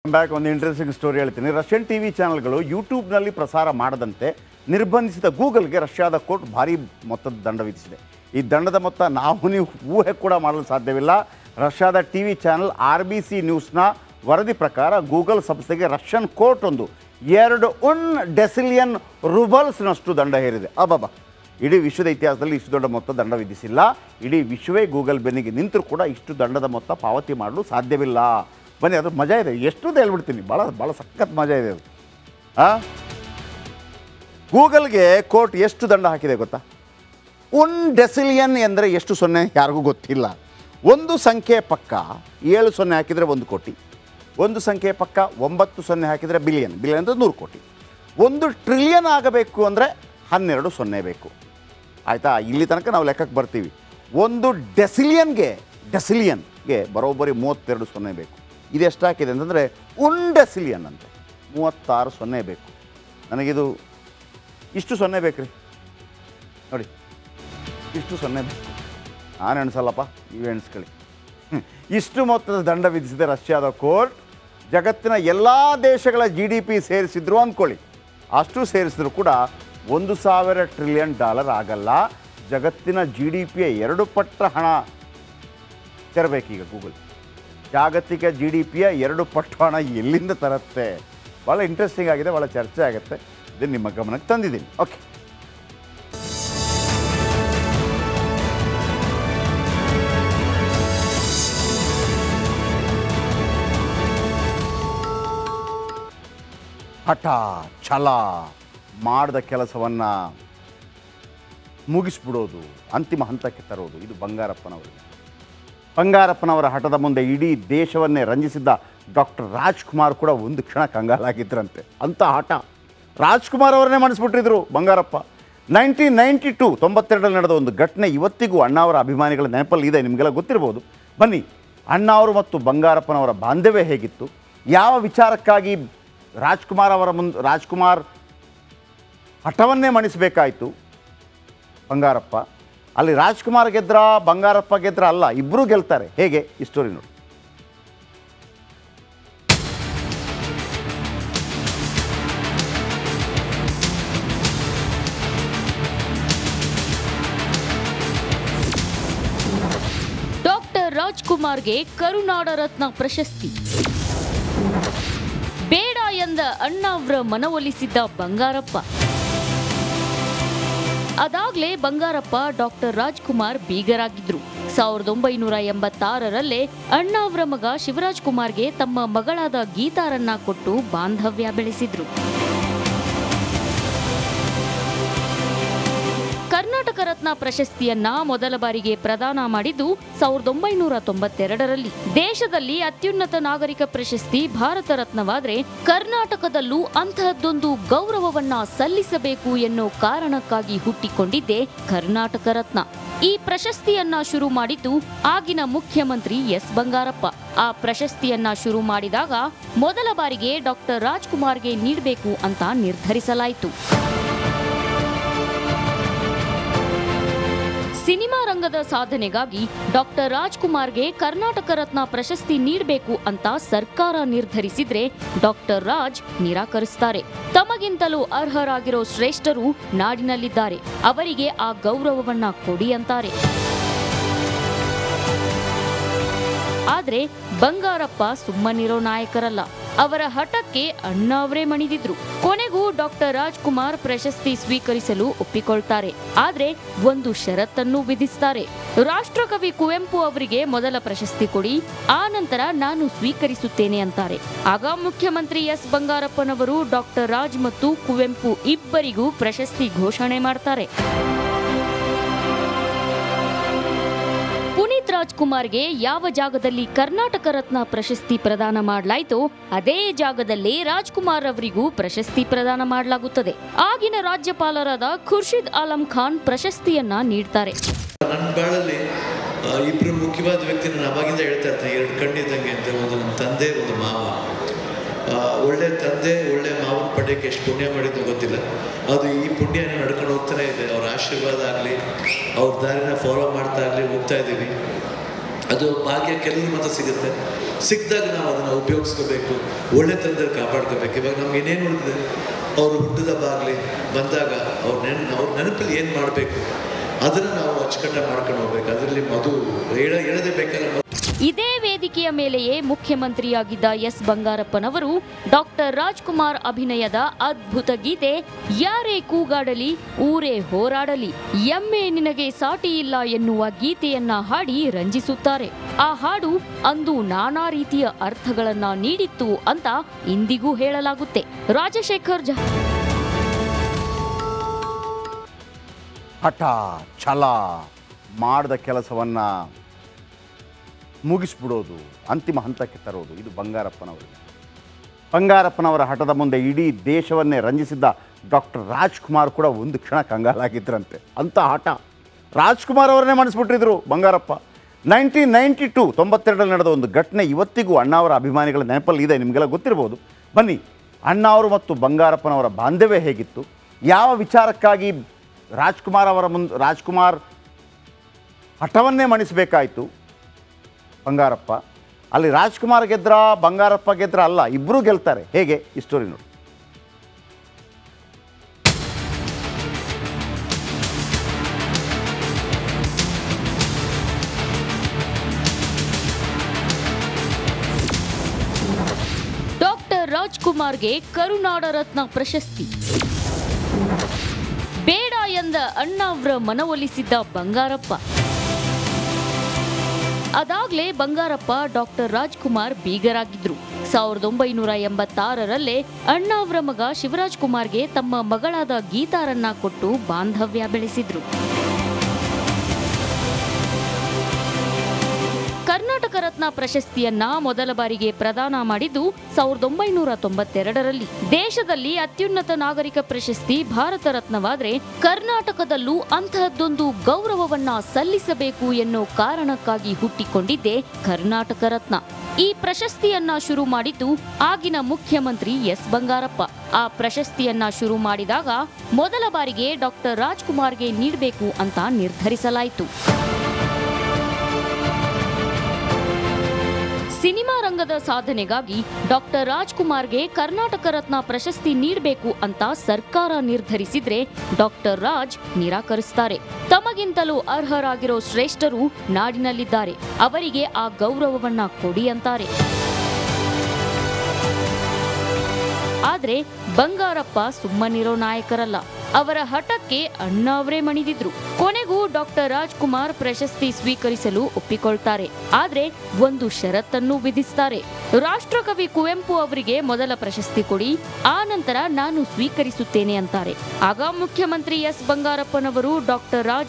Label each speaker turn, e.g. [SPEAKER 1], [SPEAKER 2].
[SPEAKER 1] Back ಒಂದು interesting story ಹೇಳ್ತೀನಿ Russian T V ಚಾನಲ್ಗಳು ಯೂಟ್ಯೂಬ್ನಲ್ಲಿ ಪ್ರಸಾರ ಮಾಡದಂತೆ ನಿರ್ಬಂಧಿಸಿದ ಗೂಗಲ್ಗೆ ರಷ್ಯಾದ ಕೋರ್ಟ್ ಭಾರಿ ಮೊತ್ತದ ದಂಡ ವಿಧಿಸಿದೆ ಈ ದಂಡದ ಮೊತ್ತ ನಾವು ನೀವು ಊಹೆ ಕೂಡ ಮಾಡಲು ಸಾಧ್ಯವಿಲ್ಲ ರಷ್ಯಾದ T V channel R B C ನ್ಯೂಸ್ನ ವರದಿ ಪ್ರಕಾರ ಗೂಗಲ್ ಸಂಸ್ಥೆಗೆ ರಷ್ಯನ್ ಕೋರ್ಟ್ ಒಂದು ಎರಡು ಉನ್ ಡೆಸಿಲಿಯನ್ ರುಬಲ್ಸ್ನಷ್ಟು ದಂಡ ಹೇರಿದೆ ಅಬಬಾ ಇಡೀ ವಿಶ್ವದ ಇತಿಹಾಸದಲ್ಲಿ ಇಷ್ಟು ದೊಡ್ಡ ಮೊತ್ತ ದಂಡ ವಿಧಿಸಿಲ್ಲ ಇಡೀ ವಿಶ್ವವೇ ಗೂಗಲ್ ಬೆನ್ನಿಗೆ ನಿಂತರೂ ಕೂಡ ಇಷ್ಟು ದಂಡದ ಮೊತ್ತ ಪಾವತಿ ಮಾಡಲು ಸಾಧ್ಯವಿಲ್ಲ ಬನ್ನಿ ಅದು ಮಜಾ ಇದೆ ಎಷ್ಟು ಅಂತ ಹೇಳ್ಬಿಡ್ತೀನಿ ಭಾಳ ಭಾಳ ಸಖತ್ ಮಜಾ ಇದೆ ಅದು ಆ ಗೂಗಲ್ಗೆ ಕೋರ್ಟ್ ಎಷ್ಟು ದಂಡ ಹಾಕಿದೆ ಗೊತ್ತಾ ಉನ್ ಡೆಸಿಲಿಯನ್ ಎಂದರೆ ಎಷ್ಟು ಸೊನ್ನೆ ಯಾರಿಗೂ ಗೊತ್ತಿಲ್ಲ ಒಂದು ಸಂಖ್ಯೆ ಪಕ್ಕ ಏಳು ಸೊನ್ನೆ ಹಾಕಿದರೆ ಒಂದು ಕೋಟಿ ಒಂದು ಸಂಖ್ಯೆ ಪಕ್ಕ ಒಂಬತ್ತು ಸೊನ್ನೆ ಹಾಕಿದರೆ ಬಿಲಿಯನ್ ಬಿಲಿಯನ್ ಅಂದರೆ ನೂರು ಕೋಟಿ ಒಂದು ಟ್ರಿಲಿಯನ್ ಆಗಬೇಕು ಅಂದರೆ ಹನ್ನೆರಡು ಸೊನ್ನೆ ಬೇಕು ಆಯಿತಾ ಇಲ್ಲಿ ತನಕ ನಾವು ಲೆಕ್ಕಕ್ಕೆ ಬರ್ತೀವಿ ಒಂದು ಡೆಸಿಲಿಯನ್ಗೆ ಡೆಸಿಲಿಯನ್ಗೆ ಬರೋಬ್ಬರಿ ಮೂವತ್ತೆರಡು ಸೊನ್ನೆ ಬೇಕು ಇದು ಎಷ್ಟಾಕಿದೆ ಅಂತಂದರೆ ಉನ್ ಡೆಸಿಲಿಯನ್ ಅಂತ ಮೂವತ್ತಾರು ಸೊನ್ನೆ ಬೇಕು ನನಗಿದು ಇಷ್ಟು ಸೊನ್ನೆ ಬೇಕು ರೀ ನೋಡಿ ಇಷ್ಟು ಸೊನ್ನೆ ಬೇಕು ನಾನು ಎಣಿಸಲ್ಲಪ್ಪ ನೀವು ಎಣಿಸ್ಕೊಳ್ಳಿ ಹ್ಮ್. ಇಷ್ಟು ಮೊತ್ತದ ದಂಡ ವಿಧಿಸಿದೆ ರಷ್ಯಾದ ಕೋರ್ಟ್ ಜಗತ್ತಿನ ಎಲ್ಲ ದೇಶಗಳ ಜಿ ಡಿ ಪಿ ಸೇರಿಸಿದ್ರು ಅಂದ್ಕೊಳ್ಳಿ ಅಷ್ಟು ಸೇರಿಸಿದ್ರು ಕೂಡ ಒಂದು ಸಾವಿರ ಟ್ರಿಲಿಯನ್ ಡಾಲರ್ ಆಗಲ್ಲ ಜಗತ್ತಿನ ಜಿ ಡಿ ಪಿಯ ಎರಡು ಪಟ್ಟ ಹಣ ತೆರಬೇಕೀಗ ಗೂಗಲ್ ಜಾಗತಿಕ ಜಿ ಡಿ ಪಿಯ ಎರಡು ಪಟ್ಟು ಹಣ ಎಲ್ಲಿಂದ ತರುತ್ತೆ ಭಾಳ ಇಂಟ್ರೆಸ್ಟಿಂಗ್ ಆಗಿದೆ ಭಾಳ ಚರ್ಚೆ ಆಗುತ್ತೆ ಇದನ್ನು ನಿಮ್ಮ ಗಮನಕ್ಕೆ ತಂದಿದ್ದೀನಿ ಓಕೆ ಹಠ ಛಲ ಮಾಡಿದ ಕೆಲಸವನ್ನು ಮುಗಿಸ್ಬಿಡೋದು ಅಂತಿಮ ಹಂತಕ್ಕೆ ತರೋದು ಇದು ಬಂಗಾರಪ್ಪನವರಿಗೆ ಬಂಗಾರಪ್ಪನವರ ಹಠದ ಮುಂದೆ ಇಡೀ ದೇಶವನ್ನೇ ರಂಜಿಸಿದ್ದ ಡಾಕ್ಟರ್ ರಾಜ್ಕುಮಾರ್ ಕೂಡ ಒಂದು ಕ್ಷಣ ಕಂಗಾಲಾಗಿದ್ರಂತೆ ಅಂಥ ಹಠ ರಾಜ್ಕುಮಾರ್ ಅವರನ್ನೇ ಮಾಡಿಸ್ಬಿಟ್ಟಿದ್ರು ಬಂಗಾರಪ್ಪ ನೈನ್ಟೀನ್ ನೈಂಟಿ ಟು ತೊಂಬತ್ತೆರಡರಲ್ಲಿ ನಡೆದ ಒಂದು ಘಟನೆ ಇವತ್ತಿಗೂ ಅಣ್ಣ ಅವರ ಅಭಿಮಾನಿಗಳ ನೆನಪಲ್ಲಿ ಇದೆ ನಿಮಗೆಲ್ಲ ಗೊತ್ತಿರ್ಬೋದು ಬನ್ನಿ ಅಣ್ಣ ಅವರು ಮತ್ತು ಬಂಗಾರಪ್ಪನವರ ಬಾಂಧವ್ಯ ಹೇಗಿತ್ತು ಯಾವ ವಿಚಾರಕ್ಕಾಗಿ ರಾಜ್ಕುಮಾರ್ ಅವರ ಮುಂದೆ ರಾಜ್ಕುಮಾರ್ ಹಠವನ್ನೇ ಮಣಿಸಬೇಕಾಯಿತು ಬಂಗಾರಪ್ಪ ಅಲ್ಲಿ ರಾಜ್ಕುಮಾರ್ ಗೆದ್ರ ಬಂಗಾರಪ್ಪ ಗೆದ್ರ ಅಲ್ಲ ಇಬ್ಬರೂ ಗೆಲ್ತಾರೆ ಹೇಗೆ ಈ ಸ್ಟೋರಿ ನೋಡಿ
[SPEAKER 2] ಡಾಕ್ಟರ್ ರಾಜ್ಕುಮಾರ್ಗೆ ಕರುನಾಡ ರತ್ನ ಪ್ರಶಸ್ತಿ ಬೇಡ ಎಂದ ಅಣ್ಣಾವ್ರ ಮನವೊಲಿಸಿದ್ದ ಬಂಗಾರಪ್ಪ ಅದಾಗ್ಲೇ ಬಂಗಾರಪ್ಪ ಡಾಕ್ಟರ್ ರಾಜ್ಕುಮಾರ್ ಬೀಗರಾಗಿದ್ರು ಸಾವಿರದ ಒಂಬೈನೂರ ಎಂಬತ್ತಾರರಲ್ಲೇ ಅಣ್ಣಾವ್ರ ಮಗ ಶಿವರಾಜ್ ಕುಮಾರ್ಗೆ ತಮ್ಮ ಮಗಳಾದ ಗೀತಾರನ್ನ ಕೊಟ್ಟು ಬಾಂಧವ್ಯ ಬೆಳೆಸಿದ್ರು ಕರ್ನಾಟಕ ರತ್ನ ಪ್ರಶಸ್ತಿಯನ್ನ ಮೊದಲ ಬಾರಿಗೆ ಪ್ರದಾನ ಮಾಡಿದ್ದು ಸಾವಿರದ ಒಂಬೈನೂರ ತೊಂಬತ್ತೆರಡರಲ್ಲಿ ದೇಶದಲ್ಲಿ ಅತ್ಯುನ್ನತ ನಾಗರಿಕ ಪ್ರಶಸ್ತಿ ಭಾರತ ರತ್ನವಾದ್ರೆ ಕರ್ನಾಟಕದಲ್ಲೂ ಅಂತಹದ್ದೊಂದು ಗೌರವವನ್ನ ಸಲ್ಲಿಸಬೇಕು ಎನ್ನೋ ಕಾರಣಕ್ಕಾಗಿ ಹುಟ್ಟಿಕೊಂಡಿದ್ದೇ ಕರ್ನಾಟಕ ರತ್ನ ಈ ಪ್ರಶಸ್ತಿಯನ್ನ ಶುರು ಮಾಡಿದ್ದು ಆಗಿನ ಮುಖ್ಯಮಂತ್ರಿ ಎಸ್ ಬಂಗಾರಪ್ಪ ಆ ಪ್ರಶಸ್ತಿಯನ್ನ ಶುರು ಮಾಡಿದಾಗ ಮೊದಲ ಬಾರಿಗೆ ಡಾಕ್ಟರ್ ರಾಜ್ಕುಮಾರ್ಗೆ ನೀಡಬೇಕು ಅಂತ ನಿರ್ಧರಿಸಲಾಯಿತು ಸಿನಿಮಾ ರಂಗದ ಸಾಧನೆಗಾಗಿ ಡಾಕ್ಟರ್ ರಾಜ್ಕುಮಾರ್ಗೆ ಕರ್ನಾಟಕ ರತ್ನ ಪ್ರಶಸ್ತಿ ನೀಡಬೇಕು ಅಂತ ಸರ್ಕಾರ ನಿರ್ಧರಿಸಿದ್ರೆ ಡಾಕ್ಟರ್ ರಾಜ್ ನಿರಾಕರಿಸ್ತಾರೆ ತಮಗಿಂತಲೂ ಅರ್ಹರಾಗಿರೋ ಶ್ರೇಷ್ಠರು ನಾಡಿನಲ್ಲಿದ್ದಾರೆ ಅವರಿಗೆ ಆ ಗೌರವವನ್ನ ಕೊಡಿ ಅಂತಾರೆ ಆದ್ರೆ ಬಂಗಾರಪ್ಪ ಸುಮ್ಮನಿರೋ ನಾಯಕರಲ್ಲ ಅವರ ಹಠಕ್ಕೆ ಅಣ್ಣ ಅವರೇ ಮಣಿದಿದ್ರು ಕೊನೆಗೂ ಡಾಕ್ಟರ್ ರಾಜ್ಕುಮಾರ್ ಪ್ರಶಸ್ತಿ ಸ್ವೀಕರಿಸಲು ಒಪ್ಪಿಕೊಳ್ತಾರೆ ಆದ್ರೆ ಒಂದು ಷರತ್ತನ್ನು ವಿಧಿಸ್ತಾರೆ ರಾಷ್ಟ್ರಕವಿ ಕುವೆಂಪು ಅವರಿಗೆ ಮೊದಲ ಪ್ರಶಸ್ತಿ ಕೊಡಿ ಆ ನಂತರ ನಾನು ಸ್ವೀಕರಿಸುತ್ತೇನೆ ಅಂತಾರೆ ಆಗ ಮುಖ್ಯಮಂತ್ರಿ ಎಸ್ ಬಂಗಾರಪ್ಪನವರು ಡಾಕ್ಟರ್ ರಾಜ್ ಮತ್ತು ಕುವೆಂಪು ಇಬ್ಬರಿಗೂ ಪ್ರಶಸ್ತಿ ಘೋಷಣೆ ಮಾಡ್ತಾರೆ ಪುನೀತ್ ರಾಜ್ಕುಮಾರ್ಗೆ ಯಾವ ಜಾಗದಲ್ಲಿ ಕರ್ನಾಟಕ ರತ್ನ ಪ್ರಶಸ್ತಿ ಪ್ರದಾನ ಮಾಡಲಾಯಿತೋ ಅದೇ ಜಾಗದಲ್ಲೇ ರಾಜ್ಕುಮಾರ್ ಅವರಿಗೂ ಪ್ರಶಸ್ತಿ ಪ್ರದಾನ ಮಾಡಲಾಗುತ್ತದೆ ಆಗಿನ ರಾಜ್ಯಪಾಲರಾದ ಖುರ್ಷಿದ್ ಆಲಂ ಖಾನ್ ಪ್ರಶಸ್ತಿಯನ್ನ ನೀಡ್ತಾರೆ
[SPEAKER 3] ನನ್ನ ಬಾಳಲ್ಲಿ ಆ, ಇಬ್ರು ಮುಖ್ಯವಾದ ವ್ಯಕ್ತಿ ನಾನು ಅವಾಗಿಂದ ಹೇಳ್ತಾ ಇರ್ತೀನಿ ಎರಡು ಕಣ್ಣಿದ್ದಂಗೆ ಅಂತ ಒಂದು ನನ್ನ ತಂದೆ ಒಂದು ಮಾವ ಆ, ಒಳ್ಳೆ ತಂದೆ ಒಳ್ಳೆ ಮಾವನ ಪಡ್ಯಕ್ಕೆ ಎಷ್ಟು ಪುಣ್ಯ ಮಾಡಿದ್ದು ಗೊತ್ತಿಲ್ಲ ಅದು ಈ ಪುಣ್ಯ ಏನೋ ನಡ್ಕೊಂಡು ಹೋಗ್ತಾನೆ ಇದೆ ಅವ್ರ ಆಶೀರ್ವಾದ ಆಗಲಿ ಅವ್ರ ದಾರಿನ ಫಾಲೋ ಮಾಡ್ತಾ ಆಗಲಿ ಹೋಗ್ತಾ ಇದ್ದೀವಿ ಅದು ಭಾಗ್ಯ ಕೆಲವ್ರಿಗೆ ಮಾತ್ರ ಸಿಗುತ್ತೆ ಸಿಕ್ಕಿದಾಗ ನಾವು ಅದನ್ನು ಉಪಯೋಗಿಸ್ಕೋಬೇಕು ಒಳ್ಳೆತನದಲ್ಲಿ ಕಾಪಾಡ್ಕೋಬೇಕು ಇವಾಗ ನಮ್ಗೆ ಏನೇನು ಉಳಿದಿದೆ ಅವರು ಹುಟ್ಟಿದ ಬಾಗಲಿ ಬಂದಾಗ ಅವ್ರ ನೆನ್ ಅವ್ರ ನೆನಪಲ್ಲಿ ಏನು ಮಾಡಬೇಕು ಅದನ್ನು ನಾವು ಅಚ್ಚುಕಟ್ಟ ಮಾಡ್ಕೊಂಡು ಹೋಗ್ಬೇಕು ಅದರಲ್ಲಿ ಮಧು ಹೇಳ ಹೇಳದೇ ಬೇಕಲ್ಲ ಮಧು
[SPEAKER 2] ಇದೇ ವೇದಿಕೆಯ ಮೇಲೆಯೇ ಮುಖ್ಯಮಂತ್ರಿಯಾಗಿದ್ದ ಎಸ್ ಬಂಗಾರಪ್ಪನವರು ಡಾಕ್ಟರ್ ರಾಜ್ಕುಮಾರ್ ಅಭಿನಯದ ಅದ್ಭುತ ಗೀತೆ ಯಾರೇ ಕೂಗಾಡಲಿ ಊರೇ ಹೋರಾಡಲಿ ಎಮ್ಮೆ ನಿನಗೆ ಸಾಟಿ ಇಲ್ಲ ಎನ್ನುವ ಗೀತೆಯನ್ನ ಹಾಡಿ ರಂಜಿಸುತ್ತಾರೆ ಆ ಹಾಡು ಅಂದು ನಾನಾ ರೀತಿಯ ಅರ್ಥಗಳನ್ನ ನೀಡಿತ್ತು ಅಂತ ಇಂದಿಗೂ ಹೇಳಲಾಗುತ್ತೆ ರಾಜಶೇಖರ್ ಜ
[SPEAKER 1] ಹಠ ಛಲ ಮಾಡಿದ ಕೆಲಸವನ್ನು ಮುಗಿಸ್ಬಿಡೋದು ಅಂತಿಮ ಹಂತಕ್ಕೆ ತರೋದು ಇದು ಬಂಗಾರಪ್ಪನವರು ಬಂಗಾರಪ್ಪನವರ ಹಠದ ಮುಂದೆ ಇಡೀ ದೇಶವನ್ನೇ ರಂಜಿಸಿದ್ದ ಡಾಕ್ಟರ್ ರಾಜ್ಕುಮಾರ್ ಕೂಡ ಒಂದು ಕ್ಷಣ ಕಂಗಾಲಾಗಿದ್ರಂತೆ ಅಂಥ ಹಠ ರಾಜ್ಕುಮಾರ್ ಅವರನ್ನೇ ಮನಸ್ಬಿಟ್ಟಿದ್ರು ಬಂಗಾರಪ್ಪ ನೈನ್ಟೀನ್ ನೈಂಟಿ ಟು ತೊಂಬತ್ತೆರಡರಲ್ಲಿ ನಡೆದ ಒಂದು ಘಟನೆ ಇವತ್ತಿಗೂ ಅಣ್ಣ ಅವರ ಅಭಿಮಾನಿಗಳ ನೆನಪಲ್ಲಿ ಇದೆ ನಿಮಗೆಲ್ಲ ಗೊತ್ತಿರ್ಬೋದು ಬನ್ನಿ ಅಣ್ಣ ಅವರು ಮತ್ತು ಬಂಗಾರಪ್ಪನವರ ಬಾಂಧವ್ಯ ಹೇಗಿತ್ತು ಯಾವ ವಿಚಾರಕ್ಕಾಗಿ ರಾಜ್ಕುಮಾರ್ ಅವರ ಮುಂದೆ ರಾಜ್ಕುಮಾರ್ ಹಠವನ್ನೇ ಮಣಿಸಬೇಕಾಯಿತು ಬಂಗಾರಪ್ಪ ಅಲ್ಲಿ ರಾಜ್ಕುಮಾರ್ ಗೆದ್ರ ಬಂಗಾರಪ್ಪ ಗೆದ್ರ ಅಲ್ಲ ಇಬ್ಬರೂ ಗೆಲ್ತಾರೆ ಹೇಗೆ ಈ ಸ್ಟೋರಿ ನೋಡಿ
[SPEAKER 2] ಡಾಕ್ಟರ್ ರಾಜ್ಕುಮಾರ್ಗೆ ಕರುನಾಡ ರತ್ನ ಪ್ರಶಸ್ತಿ ಬೇಡ ಎಂದ ಅಣ್ಣಾವ್ರ ಮನವೊಲಿಸಿದ್ದ ಬಂಗಾರಪ್ಪ ಅದಾಗ್ಲೇ ಬಂಗಾರಪ್ಪ ಡಾಕ್ಟರ್ ರಾಜ್ಕುಮಾರ್ ಬೀಗರಾಗಿದ್ರು ಸಾವಿರದ ಒಂಬೈನೂರ ಎಂಬತ್ತಾರರಲ್ಲೇ ಅಣ್ಣಾವ್ರ ಮಗ ಶಿವರಾಜ್ ಕುಮಾರ್ಗೆ ತಮ್ಮ ಮಗಳಾದ ಗೀತಾರನ್ನ ಕೊಟ್ಟು ಬಾಂಧವ್ಯ ಬೆಳೆಸಿದ್ರು ಕರ್ನಾಟಕ ರತ್ನ ಪ್ರಶಸ್ತಿಯನ್ನ ಮೊದಲ ಬಾರಿಗೆ ಪ್ರದಾನ ಮಾಡಿದ್ದು ಸಾವಿರದ ಒಂಬೈನೂರ ತೊಂಬತ್ತೆರಡರಲ್ಲಿ ದೇಶದಲ್ಲಿ ಅತ್ಯುನ್ನತ ನಾಗರಿಕ ಪ್ರಶಸ್ತಿ ಭಾರತ ರತ್ನವಾದ್ರೆ ಕರ್ನಾಟಕದಲ್ಲೂ ಅಂತಹದ್ದೊಂದು ಗೌರವವನ್ನ ಸಲ್ಲಿಸಬೇಕು ಎನ್ನೋ ಕಾರಣಕ್ಕಾಗಿ ಹುಟ್ಟಿಕೊಂಡಿದ್ದೇ ಕರ್ನಾಟಕ ರತ್ನ ಈ ಪ್ರಶಸ್ತಿಯನ್ನ ಶುರು ಮಾಡಿದ್ದು ಆಗಿನ ಮುಖ್ಯಮಂತ್ರಿ ಎಸ್ ಬಂಗಾರಪ್ಪ ಆ ಪ್ರಶಸ್ತಿಯನ್ನ ಶುರು ಮಾಡಿದಾಗ ಮೊದಲ ಬಾರಿಗೆ ಡಾಕ್ಟರ್ ರಾಜ್ಕುಮಾರ್ಗೆ ನೀಡಬೇಕು ಅಂತ ನಿರ್ಧರಿಸಲಾಯಿತು ಸಿನಿಮಾ ರಂಗದ ಸಾಧನೆಗಾಗಿ ಡಾಕ್ಟರ್ ರಾಜ್ಕುಮಾರ್ಗೆ ಕರ್ನಾಟಕ ರತ್ನ ಪ್ರಶಸ್ತಿ ನೀಡಬೇಕು ಅಂತ ಸರ್ಕಾರ ನಿರ್ಧರಿಸಿದ್ರೆ ಡಾಕ್ಟರ್ ರಾಜ್ ನಿರಾಕರಿಸ್ತಾರೆ ತಮಗಿಂತಲೂ ಅರ್ಹರಾಗಿರೋ ಶ್ರೇಷ್ಠರು ನಾಡಿನಲ್ಲಿದ್ದಾರೆ ಅವರಿಗೆ ಆ ಗೌರವವನ್ನ ಕೊಡಿ ಅಂತಾರೆ ಆದ್ರೆ ಬಂಗಾರಪ್ಪ ಸುಮ್ಮನಿರೋ ನಾಯಕರಲ್ಲ ಅವರ ಹಠಕ್ಕೆ ಅಣ್ಣ ಅವರೇ ಮಣಿದಿದ್ರು ಕೊನೆಗೂ ಡಾಕ್ಟರ್ ರಾಜ್ಕುಮಾರ್ ಪ್ರಶಸ್ತಿ ಸ್ವೀಕರಿಸಲು ಒಪ್ಪಿಕೊಳ್ತಾರೆ ಆದ್ರೆ ಒಂದು ಷರತ್ತನ್ನು ವಿಧಿಸ್ತಾರೆ ರಾಷ್ಟ್ರಕವಿ ಕುವೆಂಪು ಅವರಿಗೆ ಮೊದಲ ಪ್ರಶಸ್ತಿ ಕೊಡಿ ಆ ನಂತರ ನಾನು ಸ್ವೀಕರಿಸುತ್ತೇನೆ ಅಂತಾರೆ ಆಗ ಮುಖ್ಯಮಂತ್ರಿ ಎಸ್ ಬಂಗಾರಪ್ಪನವರು ಡಾಕ್ಟರ್ ರಾಜ್